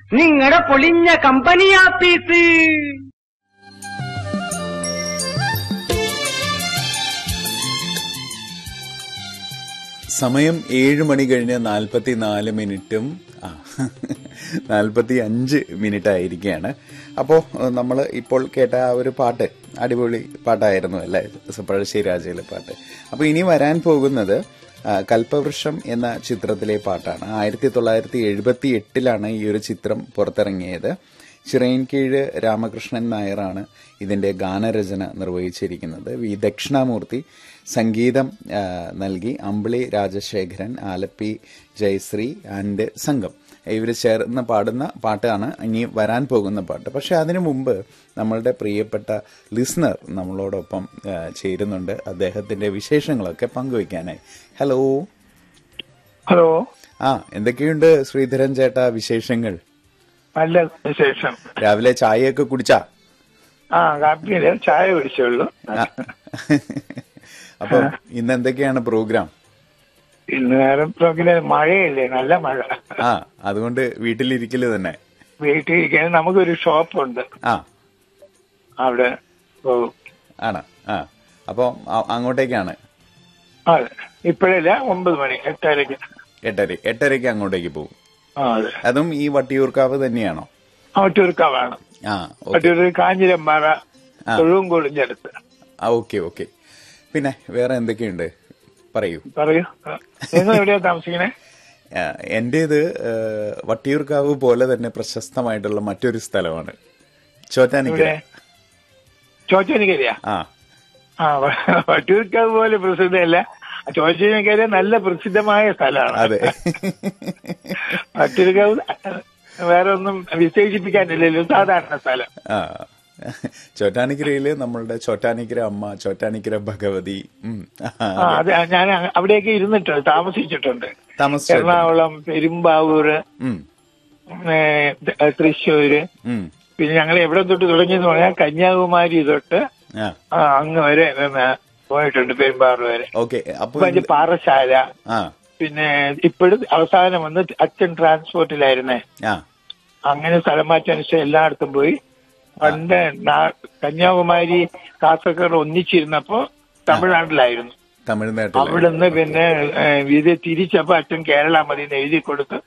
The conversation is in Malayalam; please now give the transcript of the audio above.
നിങ്ങളുടെ പൊളിഞ്ഞ കമ്പനി ആപ്പീസ് സമയം ഏഴ് മണി കഴിഞ്ഞ് നാൽപ്പത്തി നാല് മിനിറ്റും ആ നാൽപ്പത്തി അഞ്ച് മിനിറ്റ് ആയിരിക്കുകയാണ് അപ്പോൾ നമ്മൾ ഇപ്പോൾ കേട്ട ആ ഒരു പാട്ട് അടിപൊളി പാട്ടായിരുന്നു അല്ലേ പഴശ്ശി രാജയിലെ പാട്ട് അപ്പോൾ ഇനി വരാൻ പോകുന്നത് ആ, കൽപ്പവൃക്ഷം എന്ന ചിത്രത്തിലെ പാട്ടാണ് ആയിരത്തി തൊള്ളായിരത്തി എഴുപത്തി എട്ടിലാണ് ഈ ഒരു ചിത്രം പുറത്തിറങ്ങിയത് ചിറയൻകീഴ് രാമകൃഷ്ണൻ നായരാണ് ഇതിന്റെ ഗാനരചന നിർവഹിച്ചിരിക്കുന്നത് വി ദക്ഷിണാമൂർത്തി സംഗീതം ആ, നൽകി അമ്പിളി രാജശേഖരൻ ആലപ്പി ജയശ്രീ ആൻഡ് സംഘം ഇവർ ചേർന്ന് പാടുന്ന പാട്ടാണ് ഇനി വരാൻ പോകുന്ന പാട്ട് പക്ഷെ അതിനു മുമ്പ് നമ്മളുടെ പ്രിയപ്പെട്ട ലിസ്ണർ നമ്മളോടൊപ്പം ആ, ചേരുന്നുണ്ട് അദ്ദേഹത്തിന്റെ വിശേഷങ്ങളൊക്കെ പങ്കുവയ്ക്കാനായി ഹലോ ഹലോ ആ എന്തൊക്കെയുണ്ട് ശ്രീധരൻ ചേട്ടാ വിശേഷങ്ങൾ നല്ല വിശേഷം രാവിലെ ചായയൊക്കെ കുടിച്ചാ ആ കാപ്പിയില് ചായ കുടിച്ചുള്ളൂ ആ. അപ്പൊ ഇന്ന് എന്തൊക്കെയാണ് പ്രോഗ്രാം ഇന്ന് നേരം പ്രോഗ്രാം മഴയല്ലേ നല്ല മഴ ആ അതുകൊണ്ട് വീട്ടിലിരിക്കല് തന്നെ വീട്ടിലിരിക്കാൻ നമുക്കൊരു ഷോപ്പുണ്ട് ആ അവിടെ പോകും ആണ് ആ അപ്പൊ അ- അങ്ങോട്ടേക്കാണ് അതെ ഇപ്പോഴല്ല ഒമ്പത് മണി എട്ടരയ്ക്ക് എട്ടര എട്ടരയ്ക്ക് അങ്ങോട്ടേക്ക് പോകും ആ അതെ അതും ഈ വട്ടിയൂർക്കാവ് തന്നെയാണോ വട്ടിയൂർക്കാവാണ് ആ ഓക്കെ വട്ടിയൂർ കാഞ്ഞിരമ്പാറ ആ. തൊഴുവൻകോടിന്റെ ആ ഓക്കെ ഓക്കെ പിന്നെ വേറെ എന്തൊക്കെയുണ്ട് പറയൂ പറയൂ ആ. നിങ്ങൾ എവിടെയാ താമസിക്കണേ ആ, എന്റേത് ആ, വട്ടിയൂർക്കാവ് പോലെ തന്നെ പ്രശസ്തമായിട്ടുള്ള മറ്റൊരു സ്ഥലമാണ് ചോറ്റാനിക്കര ഇവിടെ ചോച്ചനിക്കരിയാ ആ ആ വ- വട്ടിയൂർക്കാവ് പോലെ പ്രസിദ്ധമല്ല ചോച്ചനിക്കര നല്ല പ്രസിദ്ധമായ സ്ഥലമാണ് അതെ വട്ടിയൂർക്കാവ് വേറെ ഒന്നും വിശേഷിപ്പിക്കാനില്ലല്ലോ സാധാരണ സ്ഥലം ആ ചോറ്റാനിക്കരയില് നമ്മളുടെ ചോറ്റാനിക്കര അമ്മ ചോറ്റാനിക്കര ഭഗവതി ഉം. ആ അത് ഞാൻ അവിടെയൊക്കെ ഇരുന്നിട്ടുണ്ട് താമസിച്ചിട്ടുണ്ട് താമസിച്ചിട്ടുണ്ട്. എറണാകുളം പെരുമ്പാവൂര് ഉം, ഏ, ത- തൃശ്ശൂര് ഉം. പിന്നെ ഞങ്ങൾ എവിടെ തൊട്ട് തുടങ്ങിയെന്ന് പറഞ്ഞാൽ കന്യാകുമാരി തൊട്ട് ആ ആ, അങ്ങ് വരെ ഏ, പോയിട്ടുണ്ട് പെരുമ്പാവൂർ വരെ ഓക്കെ അപ്പൊ ഇപ്പൊ അതിന്റെ പാറശാല ആ പിന്നെ ഇപ്പോഴും അവസാനം വന്ന് അച്ഛൻ ട്രാൻസ്പോർട്ടിലായിരുന്നേ ആ അങ്ങനെ സ്ഥലം മാറ്റാനുസരിച്ച് എല്ലായിടത്തും പോയി പണ്ട് നാ- കന്യാകുമാരി കാസർഗോഡ് ഒന്നിച്ചിരുന്നപ്പോ തമിഴ്നാട്ടിലായിരുന്നു തമിഴ്നാട്ടിൽ അവിടുന്ന് പിന്നെ ഏഹ്, ഇത് തിരിച്ചപ്പോ അച്ഛൻ കേരള മതി എന്ന് എഴുതി കൊടുത്ത്